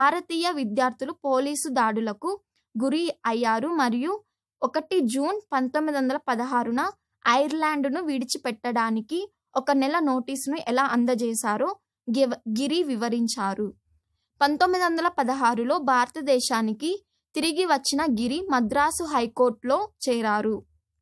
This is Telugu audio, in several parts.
భారతీయ విద్యార్థులు పోలీసు దాడులకు గురి అయ్యారు మరియు ఒకటి జూన్ పంతొమ్మిది వందల పదహారున ఐర్లాండ్ను విడిచిపెట్టడానికి ఒక నెల నోటీసును ఎలా అందజేశారో గివ గిరి వివరించారు పంతొమ్మిది వందల పదహారులో భారతదేశానికి తిరిగి వచ్చిన గిరి మద్రాసు హైకోర్టులో చేరారు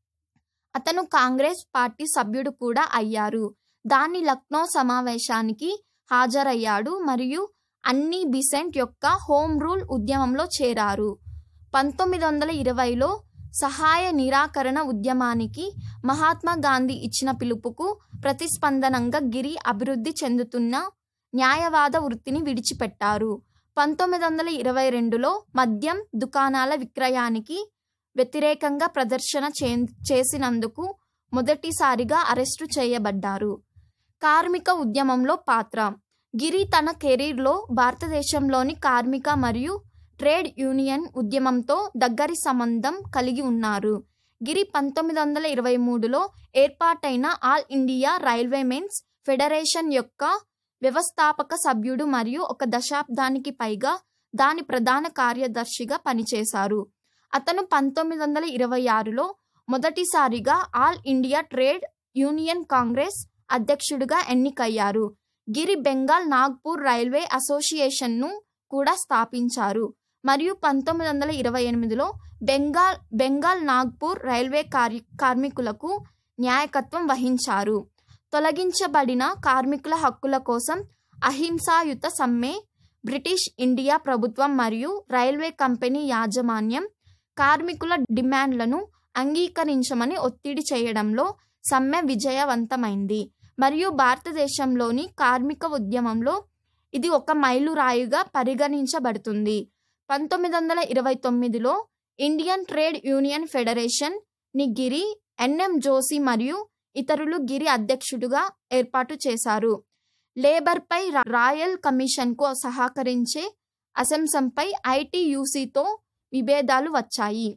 అతను కాంగ్రెస్ పార్టీ సభ్యుడు కూడా అయ్యారు దాని లక్నో సమావేశానికి హాజరయ్యాడు మరియు అన్ని బిసెంట్ యొక్క హోమ్ రూల్ ఉద్యమంలో చేరారు పంతొమ్మిది వందల ఇరవైలో సహాయ నిరాకరణ ఉద్యమానికి మహాత్మా గాంధీ ఇచ్చిన పిలుపుకు ప్రతిస్పందనంగా గిరి అభివృద్ధి చెందుతున్న న్యాయవాద వృత్తిని విడిచిపెట్టారు పంతొమ్మిది వందల ఇరవై రెండులో మద్యం దుకాణాల విక్రయానికి వ్యతిరేకంగా ప్రదర్శన చే చేసినందుకు మొదటిసారిగా అరెస్టు చేయబడ్డారు కార్మిక ఉద్యమంలో పాత్ర గిరి తన కెరీర్లో భారతదేశంలోని కార్మిక మరియు ట్రేడ్ యూనియన్ ఉద్యమంతో దగ్గరి సంబంధం కలిగి ఉన్నారు గిరి పంతొమ్మిది వందల ఇరవై మూడులో ఏర్పాటైన all India railway men's federation యొక్క వ్యవస్థాపక సభ్యుడు మరియు ఒక దశాబ్దానికి పైగా దాని ప్రధాన కార్యదర్శిగా పనిచేశారు అతను పంతొమ్మిది వందల ఇరవై ఆరులో మొదటిసారిగా all India trade union congress అధ్యక్షుడిగా ఎన్నికయ్యారు గిరి బెంగాల్ నాగ్పూర్ రైల్వే అసోసియేషన్ను కూడా స్థాపించారు మరియు పంతొమ్మిది వందల ఇరవై ఎనిమిదిలో బెంగాల్ బెంగాల్ నాగ్పూర్ రైల్వే కార్య కార్మికులకు న్యాయకత్వం వహించారు తొలగించబడిన కార్మికుల హక్కుల కోసం అహింసాయుత సమ్మె బ్రిటిష్ ఇండియా ప్రభుత్వం మరియు రైల్వే కంపెనీ యాజమాన్యం కార్మికుల డిమాండ్లను అంగీకరించమని ఒత్తిడి చేయడంలో సమ్మె విజయవంతమైంది మరియు భారతదేశంలోని కార్మిక ఉద్యమంలో ఇది ఒక మైలురాయిగా పరిగణించబడుతుంది పంతొమ్మిది వందల ఇరవై తొమ్మిదిలో ఇండియన్ ట్రేడ్ యూనియన్ ఫెడరేషన్ ని గిరి ఎన్ఎం జోషి మరియు ఇతరులు గిరి అధ్యక్షుడుగా ఏర్పాటు చేశారు లేబర్పై రాయల్ కమిషన్కు సహకరించే అసెంసంపై ఐటీయూసీతో విభేదాలు వచ్చాయి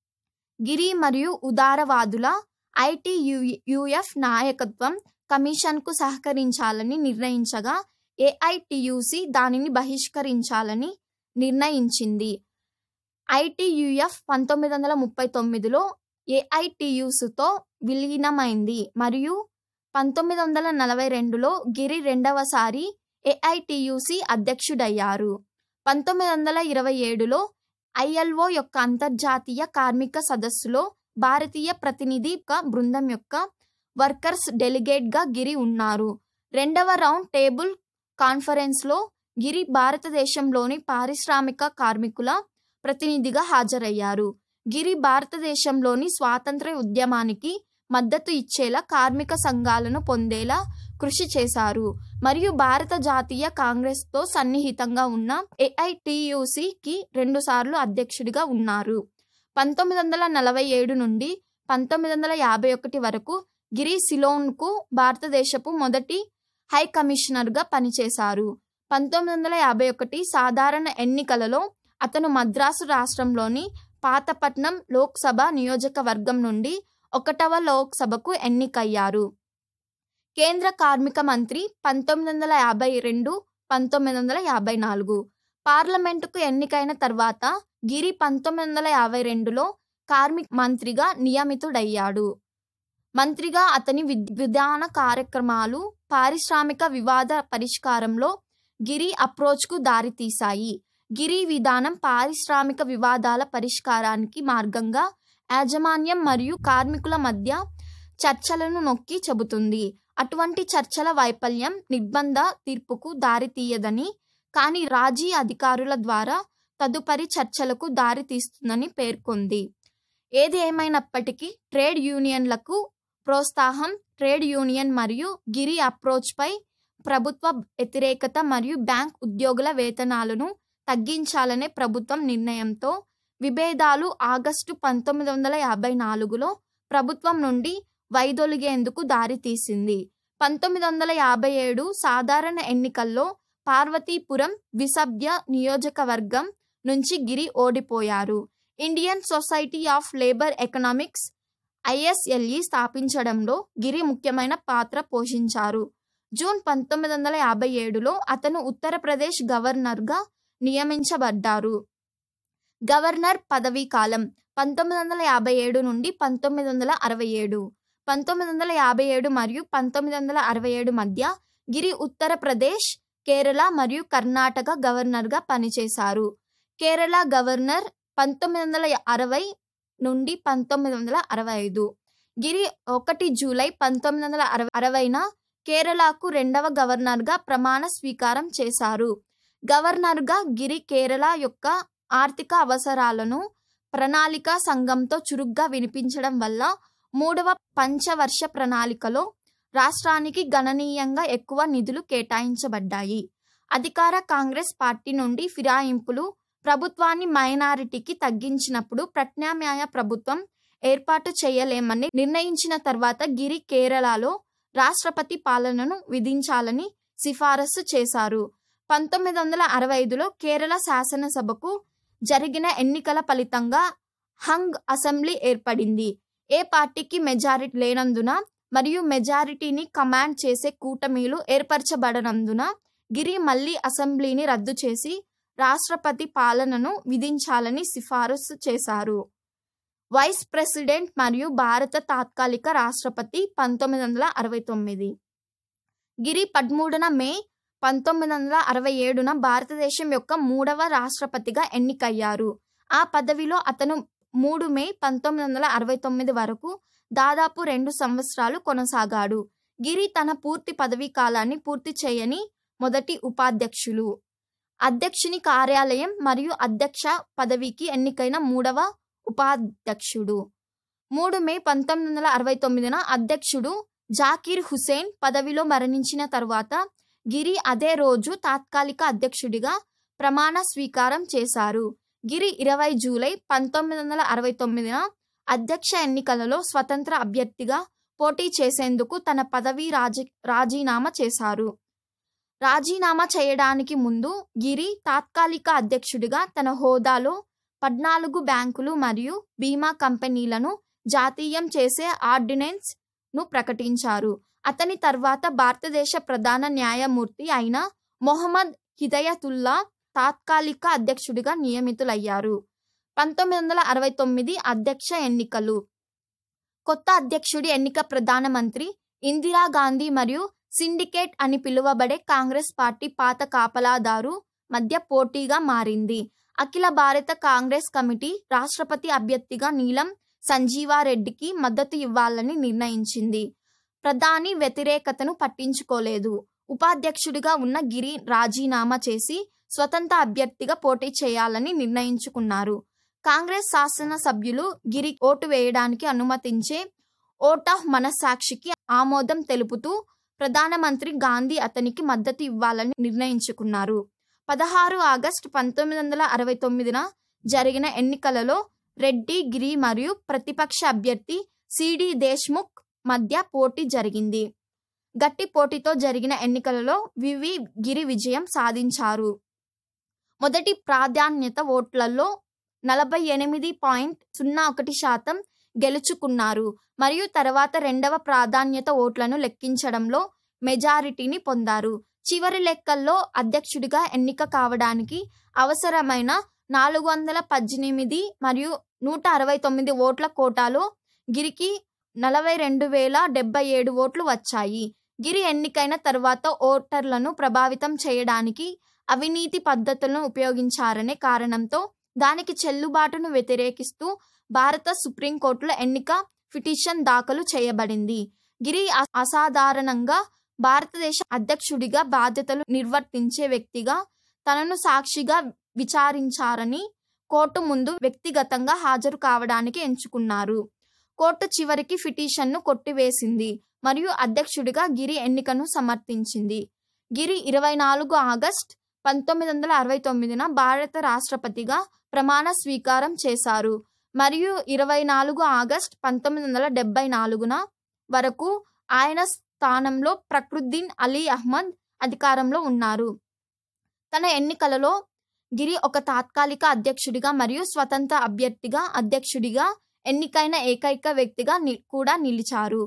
గిరి మరియు ఉదారవాదుల ఐటీయూఎఫ్ నాయకత్వం కమిషన్కు సహకరించాలని నిర్ణయించగా ఏఐటియుసి దానిని బహిష్కరించాలని నిర్ణయించింది ఐటీయూఎఫ్ పంతొమ్మిది వందల ముప్పై తొమ్మిదిలో ఏఐటియుసితో విలీనమైంది మరియు పంతొమ్మిది వందల నలభై రెండులో గిరి రెండవసారి ఏఐటియుసి అధ్యక్షుడయ్యారు పంతొమ్మిది వందల ఇరవై ఏడులో ఐఎల్ఓ యొక్క అంతర్జాతీయ కార్మిక సదస్సులో భారతీయ ప్రతినిధి బృందం యొక్క వర్కర్స్ డెలిగేట్గా గిరి ఉన్నారు రెండవ రౌండ్ టేబుల్ కాన్ఫరెన్స్లో గిరి భారతదేశంలోని పారిశ్రామిక కార్మికుల ప్రతినిధిగా హాజరయ్యారు గిరి భారతదేశంలోని స్వాతంత్ర ఉద్యమానికి మద్దతు ఇచ్చేలా కార్మిక సంఘాలను పొందేలా కృషి చేశారు మరియు భారత జాతీయ కాంగ్రెస్తో సన్నిహితంగా ఉన్న ఏఐటియుసికి రెండుసార్లు అధ్యక్షుడిగా ఉన్నారు పంతొమ్మిది వందల నలభై ఏడు నుండి పంతొమ్మిది వందల యాభై ఒకటి వరకు గిరి సిలోన్కు భారతదేశపు మొదటి హై కమిషనర్గా పనిచేశారు పంతొమ్మిది వందల యాభై ఒకటి సాధారణ ఎన్నికలలో అతను మద్రాసు రాష్ట్రంలోని పాతపట్నం లోక్సభ నియోజకవర్గం నుండి ఒకటవ లోక్సభకు ఎన్నికయ్యారు కేంద్ర కార్మిక మంత్రి పంతొమ్మిది వందల యాభై రెండు పంతొమ్మిది వందల యాభై నాలుగు పార్లమెంటుకు ఎన్నికైన తర్వాత గిరి పంతొమ్మిది వందల యాభై రెండులో కార్మిక మంత్రిగా నియమితుడయ్యాడు మంత్రిగా అతని విధాన కార్యక్రమాలు పారిశ్రామిక వివాద పరిష్కారంలో గిరి అప్రోచ్కు దారితీశాయి గిరి విధానం పారిశ్రామిక వివాదాల పరిష్కారానికి మార్గంగా యాజమాన్యం మరియు కార్మికుల మధ్య చర్చలను నొక్కి చెబుతుంది అటువంటి చర్చల వైఫల్యం నిర్బంధ తీర్పుకు దారితీయదని కానీ రాజీ అధికారుల ద్వారా తదుపరి చర్చలకు దారితీస్తుందని పేర్కొంది ఏది ఏమైనప్పటికీ ట్రేడ్ యూనియన్లకు ప్రోత్సాహం ట్రేడ్ యూనియన్ మరియు గిరి అప్రోచ్పై ప్రభుత్వ వ్యతిరేకత మరియు బ్యాంక్ ఉద్యోగుల వేతనాలను తగ్గించాలనే ప్రభుత్వం నిర్ణయంతో విభేదాలు ఆగస్టు పంతొమ్మిది వందల యాభై నాలుగులో ప్రభుత్వం నుండి వైదొలిగేందుకు దారితీసింది పంతొమ్మిది వందల యాభై ఏడు సాధారణ ఎన్నికల్లో పార్వతీపురం విసభ్య నియోజకవర్గం నుంచి గిరి ఓడిపోయారు Indian society of labour economics ISLE స్థాపించడంలో గిరి ముఖ్యమైన పాత్ర పోషించారు జూన్ పంతొమ్మిది వందల యాభై ఏడులో అతను ఉత్తరప్రదేశ్ గవర్నర్గా నియమించబడ్డారు గవర్నర్ పదవీ కాలం పంతొమ్మిది వందల యాభై ఏడు నుండి పంతొమ్మిది వందల అరవై ఏడు పంతొమ్మిది వందల యాభై ఏడు మరియు పంతొమ్మిది వందల అరవై ఏడు మధ్య గిరి ఉత్తరప్రదేశ్ కేరళ మరియు కర్ణాటక గవర్నర్గా పనిచేశారు కేరళ గవర్నర్ పంతొమ్మిది వందల అరవై నుండి పంతొమ్మిది వందల అరవై ఐదు గిరి ఒకటి జూలై పంతొమ్మిది వందల అరవై అరవైన కేరళకు రెండవ గవర్నర్గా ప్రమాణ స్వీకారం చేశారు గవర్నర్గా గిరి కేరళ యొక్క ఆర్థిక అవసరాలను ప్రణాళిక సంఘంతో చురుగ్గా వినిపించడం వల్ల మూడవ పంచవర్ష ప్రణాళికలో రాష్ట్రానికి గణనీయంగా ఎక్కువ నిధులు కేటాయించబడ్డాయి అధికార కాంగ్రెస్ పార్టీ నుండి ఫిరాయింపులు ప్రభుత్వాన్ని మైనారిటీకి తగ్గించినప్పుడు ప్రత్యామ్నాయ ప్రభుత్వం ఏర్పాటు చేయలేమని నిర్ణయించిన తర్వాత గిరి కేరళలో రాష్ట్రపతి పాలనను విధించాలని సిఫారసు చేశారు పంతొమ్మిది వందల అరవై ఐదులో కేరళ శాసనసభకు జరిగిన ఎన్నికల ఫలితంగా హంగ్ అసెంబ్లీ ఏర్పడింది ఏ పార్టీకి మెజారిటీ లేనందున మరియు మెజారిటీని కమాండ్ చేసే కూటమిలు ఏర్పరచబడనందున గిరి మళ్లీ అసెంబ్లీని రద్దు చేసి రాష్ట్రపతి పాలనను విధించాలని సిఫారసు చేశారు వైస్ ప్రెసిడెంట్ మరియు భారత తాత్కాలిక రాష్ట్రపతి పంతొమ్మిది వందల అరవై తొమ్మిది గిరి పదమూడున మే పంతొమ్మిది వందల అరవై ఏడున భారతదేశం యొక్క మూడవ రాష్ట్రపతిగా ఎన్నికయ్యారు ఆ పదవిలో అతను మూడు మే పంతొమ్మిది వందల అరవై తొమ్మిది వరకు దాదాపు రెండు సంవత్సరాలు కొనసాగాడు గిరి తన పూర్తి పదవీ కాలాన్ని పూర్తి చేయని మొదటి ఉపాధ్యక్షులు అధ్యక్షుని కార్యాలయం మరియు అధ్యక్ష పదవికి ఎన్నికైన మూడవ ఉపాధ్యక్షుడు మూడు మే పంతొమ్మిది వందల అరవై తొమ్మిదిన అధ్యక్షుడు జాకీర్ హుసేన్ పదవిలో మరణించిన తర్వాత గిరి అదే రోజు తాత్కాలిక అధ్యక్షుడిగా ప్రమాణ స్వీకారం చేశారు గిరి ఇరవై జూలై పంతొమ్మిది వందల అరవై తొమ్మిదిన అధ్యక్ష ఎన్నికలలో స్వతంత్ర అభ్యర్థిగా పోటీ చేసేందుకు తన పదవి రాజీ రాజీనామా చేశారు రాజీనామా చేయడానికి ముందు గిరి తాత్కాలిక అధ్యక్షుడిగా తన హోదాలో పద్నాలుగు బ్యాంకులు మరియు బీమా కంపెనీలను జాతీయం చేసే ఆర్డినెన్స్ ను ప్రకటించారు అతని తర్వాత భారతదేశ ప్రధాన న్యాయమూర్తి అయిన మొహమ్మద్ హిదయతుల్లా తాత్కాలిక అధ్యక్షుడిగా నియమితులయ్యారు పంతొమ్మిది వందల అరవై తొమ్మిది అధ్యక్ష ఎన్నికలు కొత్త అధ్యక్షుడి ఎన్నిక ప్రధానమంత్రి ఇందిరాగాంధీ మరియు సిండికేట్ అని పిలువబడే కాంగ్రెస్ పార్టీ పాత కాపలాదారు మధ్య పోటీగా మారింది అఖిల భారత కాంగ్రెస్ కమిటీ రాష్ట్రపతి అభ్యర్థిగా నీలం సంజీవారెడ్డికి మద్దతు ఇవ్వాలని నిర్ణయించింది ప్రధాని వ్యతిరేకతను పట్టించుకోలేదు ఉపాధ్యక్షుడిగా ఉన్న గిరి రాజీనామా చేసి స్వతంత్ర అభ్యర్థిగా పోటీ చేయాలని నిర్ణయించుకున్నారు కాంగ్రెస్ శాసన సభ్యులు గిరి ఓటు వేయడానికి అనుమతించే ఓట్ ఆఫ్ మనస్సాక్షికి ఆమోదం తెలుపుతూ ప్రధానమంత్రి గాంధీ అతనికి మద్దతు ఇవ్వాలని నిర్ణయించుకున్నారు పదహారు ఆగస్టు పంతొమ్మిది వందల అరవై తొమ్మిదిన జరిగిన ఎన్నికలలో రెడ్డి గిరి మరియు ప్రతిపక్ష అభ్యర్థి సిడి దేశ్ముఖ్ మధ్య పోటీ జరిగింది గట్టి పోటీతో జరిగిన ఎన్నికలలో వివి గిరి విజయం సాధించారు మొదటి ప్రాధాన్యత ఓట్లలో నలభై ఎనిమిది పాయింట్ సున్నా ఒకటి శాతం గెలుచుకున్నారు మరియు తర్వాత రెండవ ప్రాధాన్యత ఓట్లను లెక్కించడంలో మెజారిటీని పొందారు చివరి లెక్కల్లో అధ్యక్షుడిగా ఎన్నిక కావడానికి అవసరమైన నాలుగు వందల పద్దెనిమిది మరియు నూట అరవై తొమ్మిది ఓట్ల కోటాలో గిరికి నలభై రెండు వేల డెబ్బై ఏడు ఓట్లు వచ్చాయి గిరి ఎన్నికైన తర్వాత ఓటర్లను ప్రభావితం చేయడానికి అవినీతి పద్ధతులను ఉపయోగించారనే కారణంతో దానికి చెల్లుబాటును వ్యతిరేకిస్తూ భారత సుప్రీంకోర్టులో ఎన్నిక పిటిషన్ దాఖలు చేయబడింది గిరి అసాధారణంగా భారతదేశ అధ్యక్షుడిగా బాధ్యతలు నిర్వర్తించే వ్యక్తిగా తనను సాక్షిగా విచారించారని కోర్టు ముందు వ్యక్తిగతంగా హాజరు కావడానికి ఎంచుకున్నారు కోర్టు చివరికి పిటిషన్ను కొట్టివేసింది మరియు అధ్యక్షుడిగా గిరి ఎన్నికను సమర్థించింది గిరి ఇరవై నాలుగు ఆగస్ట్ పంతొమ్మిది వందల అరవై తొమ్మిదిన భారత రాష్ట్రపతిగా ప్రమాణ స్వీకారం చేశారు మరియు ఇరవై నాలుగు ఆగస్ట్ పంతొమ్మిది వందల డెబ్బై నాలుగున వరకు ఆయన స్థానంలో ప్రకృద్దీన్ అలీ అహ్మద్ అధికారంలో ఉన్నారు తన ఎన్నికలలో గిరి ఒక తాత్కాలిక అధ్యక్షుడిగా మరియు స్వతంత్ర అభ్యర్థిగా అధ్యక్షుడిగా ఎన్నికైన ఏకైక వ్యక్తిగా కూడా నిలిచారు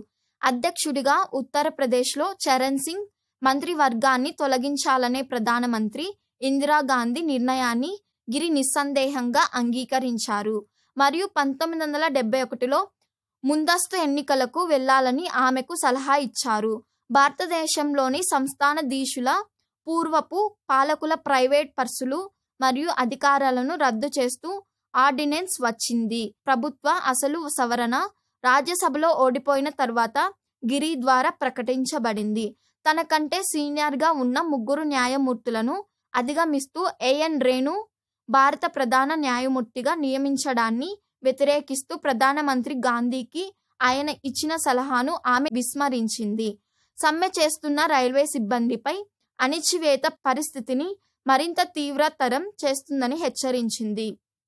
అధ్యక్షుడిగా ఉత్తరప్రదేశ్లో చరణ్ సింగ్ మంత్రివర్గాన్ని తొలగించాలనే ప్రధానమంత్రి ఇందిరాగాంధీ నిర్ణయాన్ని గిరి నిస్సందేహంగా అంగీకరించారు మరియు పంతొమ్మిది వందల డెబ్బై ఒకటిలో ముందస్తు ఎన్నికలకు వెళ్లాలని ఆమెకు సలహా ఇచ్చారు భారతదేశంలోని సంస్థానాధీశుల పూర్వపు పాలకుల ప్రైవేట్ పర్సులు మరియు అధికారాలను రద్దు చేస్తూ ఆర్డినెన్స్ వచ్చింది ప్రభుత్వ అసలు సవరణ రాజ్యసభలో ఓడిపోయిన తర్వాత గిరి ద్వారా ప్రకటించబడింది తనకంటే సీనియర్గా ఉన్న ముగ్గురు న్యాయమూర్తులను అధిగమిస్తూ ఏఎన్ రేణు భారత ప్రధాన న్యాయమూర్తిగా నియమించడాన్ని వ్యతిరేకిస్తూ ప్రధానమంత్రి గాంధీకి ఆయన ఇచ్చిన సలహాను ఆమె విస్మరించింది సమ్మె చేస్తున్న రైల్వే సిబ్బందిపై అణిచివేత పరిస్థితిని మరింత తీవ్రతరం చేస్తుందని హెచ్చరించింది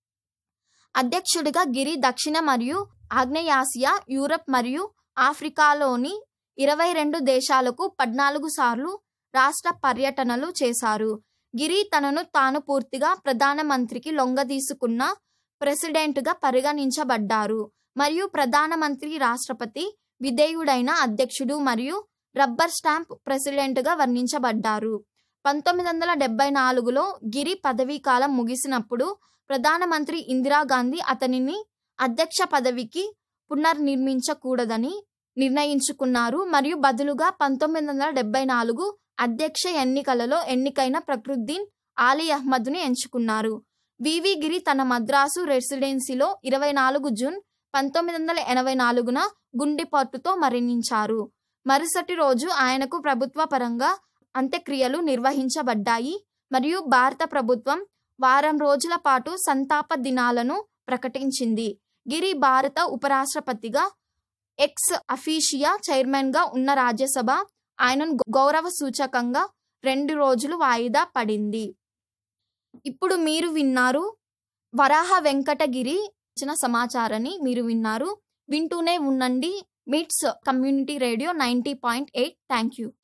అధ్యక్షుడిగా గిరి దక్షిణ మరియు ఆగ్నేయాసియా యూరప్ మరియు ఆఫ్రికాలోని ఇరవై రెండు దేశాలకు పద్నాలుగు సార్లు రాష్ట్ర పర్యటనలు చేశారు గిరి తనను తాను పూర్తిగా ప్రధానమంత్రికి లొంగదీసుకున్న ప్రెసిడెంట్గా పరిగణించబడ్డారు మరియు ప్రధానమంత్రి రాష్ట్రపతి విధేయుడైన అధ్యక్షుడు మరియు రబ్బర్ స్టాంప్ ప్రెసిడెంట్గా వర్ణించబడ్డారు పంతొమ్మిది వందల డెబ్బై నాలుగులో గిరి పదవీ కాలం ముగిసినప్పుడు ప్రధానమంత్రి ఇందిరాగాంధీ అతనిని అధ్యక్ష పదవికి పునర్నిర్మించకూడదని నిర్ణయించుకున్నారు మరియు బదులుగా పంతొమ్మిది వందల డెబ్బై నాలుగు అధ్యక్ష ఎన్నికలలో ఎన్నికైన ప్రకృద్దీన్ ఆలీ అహ్మద్ని ఎంచుకున్నారు వివి గిరి తన మద్రాసు రెసిడెన్సీలో ఇరవై నాలుగు జూన్ పంతొమ్మిది వందల ఎనభై నాలుగున గుండెపోటుతో మరణించారు మరుసటి రోజు ఆయనకు ప్రభుత్వ పరంగా అంత్యక్రియలు నిర్వహించబడ్డాయి మరియు భారత ప్రభుత్వం వారం రోజుల పాటు సంతాప దినాలను ప్రకటించింది గిరి భారత ఉపరాష్ట్రపతిగా ఎక్స్ అఫీషియా చైర్మన్గా ఉన్న రాజ్యసభ ఆయనను గౌరవ సూచకంగా రెండు రోజులు వాయిదా పడింది ఇప్పుడు మీరు విన్నారు వరాహ వెంకటగిరి ఇచ్చిన సమాచారాన్ని మీరు విన్నారు వింటూనే ఉండండి MITS community radio ninety point eight thank you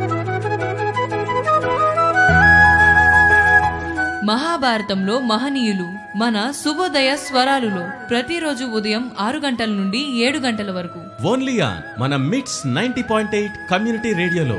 మహాభారతంలో మహనీయులు మన శుభోదయ స్వరాలులో ప్రతిరోజు ఉదయం ఆరు గంటల నుండి ఏడు గంటల వరకు ఓన్లీ ఆన్ మన మిట్స్ నైన్టీ పాయింట్ ఎయిట్ కమ్యూనిటీ రేడియోలో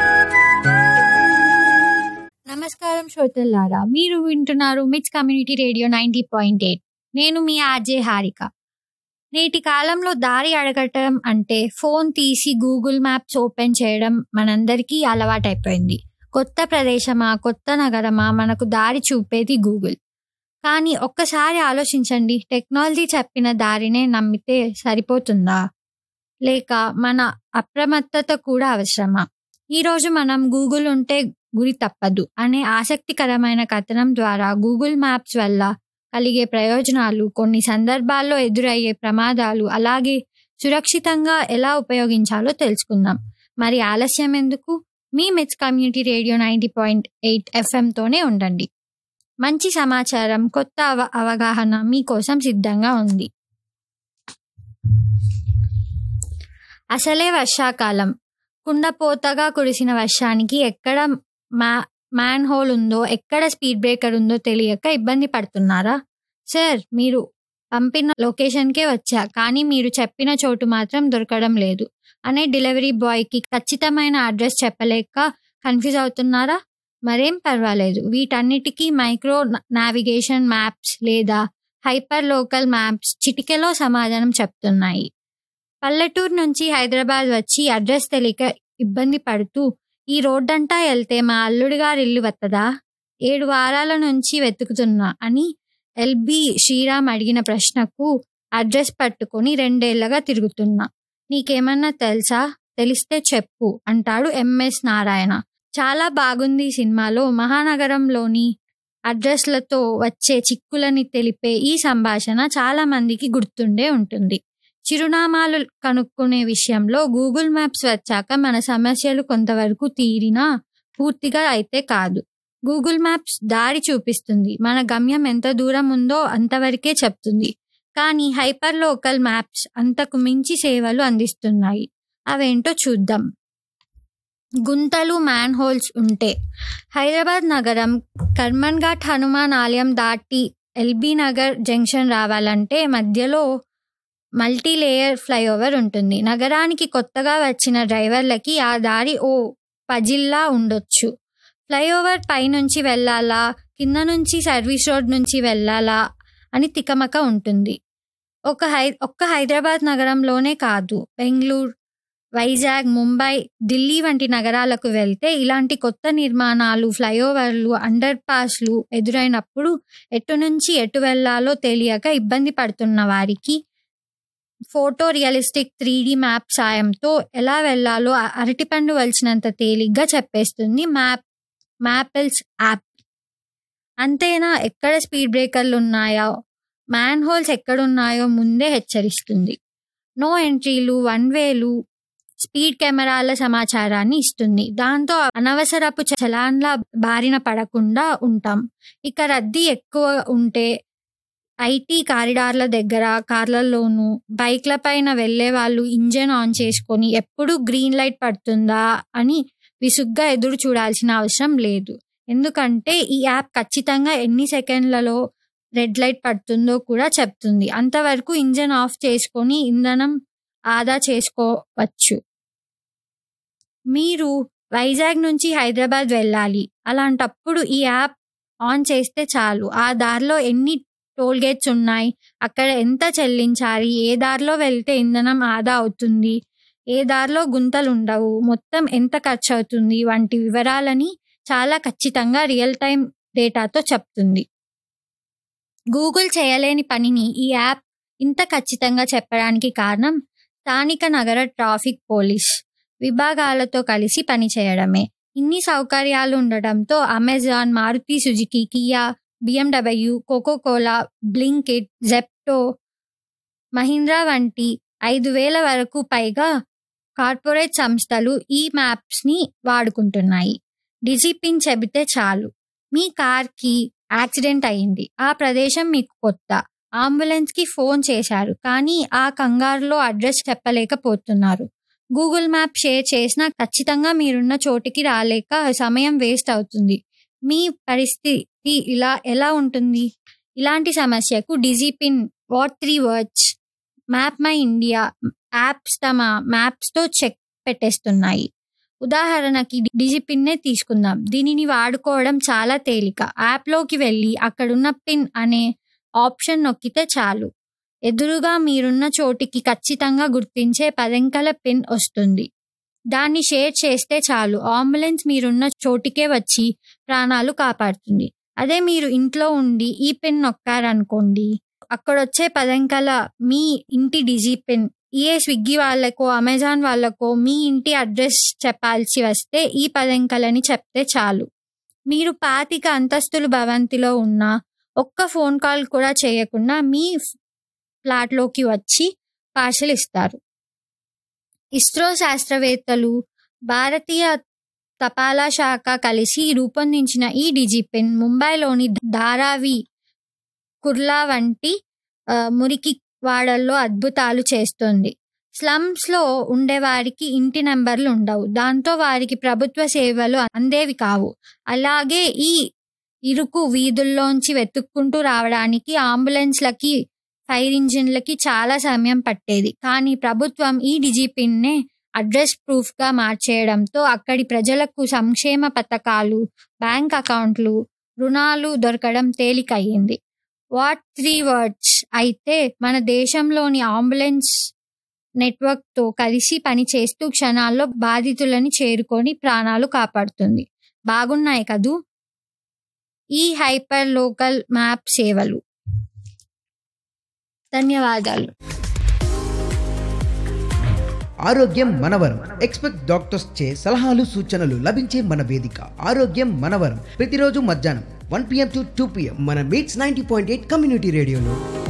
నమస్కారం శ్రోతల్లారా మీరు వింటున్నారు MITS community radio ninety point eight నేను మీ ఆర్జే హారిక నేటి కాలంలో దారి అడగటం అంటే ఫోన్ తీసి గూగుల్ మ్యాప్స్ ఓపెన్ చేయడం మనందరికీ అలవాటైపోయింది కొత్త ప్రదేశమా కొత్త నగరమా మనకు దారి చూపేది గూగుల్ కానీ ఒక్కసారి ఆలోచించండి టెక్నాలజీ చెప్పిన దారినే నమ్మితే సరిపోతుందా లేక మన అప్రమత్తత కూడా అవసరమా ఈరోజు మనం గూగుల్ ఉంటే గురి తప్పదు అనే ఆసక్తికరమైన కథనం ద్వారా గూగుల్ మ్యాప్స్ వల్ల కలిగే ప్రయోజనాలు కొన్ని సందర్భాల్లో ఎదురయ్యే ప్రమాదాలు అలాగే సురక్షితంగా ఎలా ఉపయోగించాలో తెలుసుకుందాం మరి ఆలస్యం ఎందుకు మీ MITS community radio ninety point eight ఎఫ్ఎంతోనే ఉండండి మంచి సమాచారం కొత్త అవ అవగాహన మీకోసం సిద్ధంగా ఉంది అసలే వర్షాకాలం కుండపోతగా కురిసిన వర్షానికి ఎక్కడ మా మ్యాన్ హోల్ ఉందో ఎక్కడ స్పీడ్ బ్రేకర్ ఉందో తెలియక ఇబ్బంది పడుతున్నారా సార్ మీరు పంపిన లొకేషన్కే వచ్చా కానీ మీరు చెప్పిన చోటు మాత్రం దొరకడం లేదు అనే డెలివరీ బాయ్కి ఖచ్చితమైన అడ్రస్ చెప్పలేక కన్ఫ్యూజ్ అవుతున్నారా మరేం పర్వాలేదు వీటన్నిటికీ మైక్రో నావిగేషన్ మ్యాప్స్ లేదా హైపర్ లోకల్ మ్యాప్స్ చిటికెలో సమాధానం చెప్తున్నాయి పల్లెటూరు నుంచి హైదరాబాద్ వచ్చి అడ్రస్ తెలియక ఇబ్బంది పడుతూ ఈ రోడ్డంతా వెళ్తే మా అల్లుడి గారి ఇల్లు వత్తదా ఏడు వారాల నుంచి వెతుకుతున్నా అని ఎల్బి శ్రీరామ్ అడిగిన ప్రశ్నకు అడ్రస్ పట్టుకొని రెండేళ్లగా తిరుగుతున్నా నీకేమన్నా తెలుసా తెలిస్తే చెప్పు అంటాడు ఎంఎస్ నారాయణ చాలా బాగుంది ఈ సినిమాలో మహానగరంలోని అడ్రస్లతో వచ్చే చిక్కులని తెలిపే ఈ సంభాషణ చాలా మందికి గుర్తుండే ఉంటుంది చిరునామాలు కనుక్కునే విషయంలో గూగుల్ మ్యాప్స్ వచ్చాక మన సమస్యలు కొంతవరకు తీరినా పూర్తిగా అయితే కాదు గూగుల్ మ్యాప్స్ దారి చూపిస్తుంది మన గమ్యం ఎంత దూరం ఉందో అంతవరకే చెప్తుంది కానీ హైపర్ లోకల్ మ్యాప్స్ అంతకు మించి సేవలు అందిస్తున్నాయి అవేంటో చూద్దాం గుంతలు మ్యాన్ హోల్స్ ఉంటే హైదరాబాద్ నగరం కర్మన్ ఘాట్ హనుమాన్ ఆలయం దాటి ఎల్బీ నగర్ జంక్షన్ రావాలంటే మధ్యలో మల్టీ లేయర్ ఫ్లైఓవర్ ఉంటుంది నగరానికి కొత్తగా వచ్చిన డ్రైవర్లకి ఆ దారి ఓ పజిల్లా ఉండొచ్చు ఫ్లైఓవర్ పైనుంచి వెళ్ళాలా కింద నుంచి సర్వీస్ రోడ్ నుంచి వెళ్ళాలా అని తికమక ఉంటుంది ఒక హై ఒక్క హైదరాబాద్ నగరంలోనే కాదు బెంగళూరు వైజాగ్ ముంబై ఢిల్లీ వంటి నగరాలకు వెళ్తే ఇలాంటి కొత్త నిర్మాణాలు ఫ్లైఓవర్లు అండర్ పాస్లు ఎదురైనప్పుడు ఎటు నుంచి ఎటు వెళ్ళాలో తెలియక ఇబ్బంది పడుతున్న వారికి photo realistic three D map సాయంతో ఎలా వెళ్ళాలో అ- అరటిపండు వలిచినంత తేలిగ్గా చెప్పేస్తుంది మ్యాప్ మ్యాపిల్స్ యాప్ అంతేనా ఎక్కడ స్పీడ్ బ్రేకర్లు ఉన్నాయో మ్యాన్ హోల్స్ ఎక్కడున్నాయో ముందే హెచ్చరిస్తుంది నో ఎంట్రీలు వన్ వేలు స్పీడ్ కెమెరాల సమాచారాన్ని ఇస్తుంది దాంతో అనవసరపు చలాన్ల బారిన పడకుండా ఉంటాం ఇక రద్దీ ఎక్కువ ఉంటే ఐటీ కారిడార్ల దగ్గర కార్లలోనూ బైక్ల పైన వెళ్లే వాళ్ళు ఇంజన్ ఆన్ చేసుకొని ఎప్పుడు గ్రీన్ లైట్ పడుతుందా అని విసుగ్గా ఎదురు చూడాల్సిన అవసరం లేదు ఎందుకంటే ఈ యాప్ ఖచ్చితంగా ఎన్ని సెకండ్లలో రెడ్ లైట్ పడుతుందో కూడా చెప్తుంది అంతవరకు ఇంజన్ ఆఫ్ చేసుకొని ఇంధనం ఆదా చేసుకోవచ్చు మీరు వైజాగ్ నుంచి హైదరాబాద్ వెళ్ళాలి అలాంటప్పుడు ఈ యాప్ ఆన్ చేస్తే చాలు ఆ దారిలో ఎన్ని టోల్ గేట్స్ ఉన్నాయి అక్కడ ఎంత చెల్లించాలి ఏ దారిలో వెళ్తే ఇంధనం ఆదా అవుతుంది ఏ దారిలో గుంతలు ఉండవు మొత్తం ఎంత ఖర్చు అవుతుంది వంటి వివరాలని చాలా ఖచ్చితంగా రియల్ టైం డేటాతో చెప్తుంది గూగుల్ చేయలేని పనిని ఈ యాప్ ఇంత ఖచ్చితంగా చెప్పడానికి కారణం స్థానిక నగర ట్రాఫిక్ పోలీస్ విభాగాలతో కలిసి పనిచేయడమే ఇన్ని సౌకర్యాలు ఉండడంతో Amazon Maruti Suzuki Kia BMW coca cola Blinkit Zepto Mahindra వంటి ఐదు వేల వరకు పైగా కార్పొరేట్ సంస్థలు ఈ మ్యాప్స్ని వాడుకుంటున్నాయి డిజిపిన్ చెబితే చాలు మీ కార్కి యాక్సిడెంట్ అయింది ఆ ప్రదేశం మీకు కొత్త అంబులెన్స్కి ఫోన్ చేశారు కానీ ఆ కంగారులో అడ్రస్ చెప్పలేకపోతున్నారు గూగుల్ మ్యాప్ షేర్ చేసినా ఖచ్చితంగా మీరున్న చోటికి రాలేక సమయం వేస్ట్ అవుతుంది మీ పరిస్థితి ఇలా ఎలా ఉంటుంది ఇలాంటి సమస్యకు DigiPin what three words map my India apps తమ మ్యాప్స్తో చెక్ పెట్టేస్తున్నాయి ఉదాహరణకి డిజిపిన్నే తీసుకుందాం దీనిని వాడుకోవడం చాలా తేలిక యాప్లోకి వెళ్ళి అక్కడున్న పిన్ అనే ఆప్షన్ నొక్కితే చాలు ఎదురుగా మీరున్న చోటికి ఖచ్చితంగా గుర్తించే పదంకల పిన్ వస్తుంది దాన్ని షేర్ చేస్తే చాలు అంబులెన్స్ మీరున్న చోటికే వచ్చి ప్రాణాలు కాపాడుతుంది అదే మీరు ఇంట్లో ఉండి ఈ పిన్ నొక్కారనుకోండి అక్కడొచ్చే పదంకల మీ ఇంటి డిజి పిన్ ఏ స్విగ్గీ వాళ్ళకో అమెజాన్ వాళ్ళకో మీ ఇంటి అడ్రస్ చెప్పాల్సి వస్తే ఈ పదంకలని చెప్తే చాలు మీరు పాతిక అంతస్తులు భవంతిలో ఉన్న ఒక్క ఫోన్ కాల్ కూడా చేయకుండా మీ ఫ్లాట్లోకి వచ్చి పార్సల్ ఇస్తారు ఇస్రో శాస్త్రవేత్తలు భారతీయ తపాలా శాఖ కలిసి రూపొందించిన ఈ డిజిపిన్ ముంబైలోని ధారావి కుర్లా వంటి ఆ, మురికి వాడల్లో అద్భుతాలు చేస్తుంది స్లమ్స్లో ఉండేవారికి ఇంటి నెంబర్లు ఉండవు దాంతో వారికి ప్రభుత్వ సేవలు అందేవి కావు అలాగే ఈ ఇరుకు వీధుల్లోంచి వెతుక్కుంటూ రావడానికి అంబులెన్స్లకి ఫైర్ ఇంజిన్లకి చాలా సమయం పట్టేది కానీ ప్రభుత్వం ఈ డిజిపిన్నే అడ్రస్ ప్రూఫ్గా మార్చేయడంతో అక్కడి ప్రజలకు సంక్షేమ పథకాలు బ్యాంక్ అకౌంట్లు రుణాలు దొరకడం తేలికయ్యింది వాట్ త్రీ వర్డ్స్ అయితే మన దేశంలోని అంబులెన్స్ నెట్వర్క్తో కలిసి పనిచేస్తూ క్షణాల్లో బాధితులని చేరుకొని ప్రాణాలు కాపాడుతుంది బాగున్నాయి కదూ ఈ హైపర్ లోకల్ మ్యాప్ సేవలు ధన్యవాదాలు ఆరోగ్యం మనవరం ఎక్స్పెక్ట్ డాక్టర్స్ చే సలహాలు సూచనలు లభించే మన వేదిక ఆరోగ్యం మనవరం ప్రతిరోజు మధ్యాహ్నం one PM to two PM మన MITS ninety point eight community రేడియోలో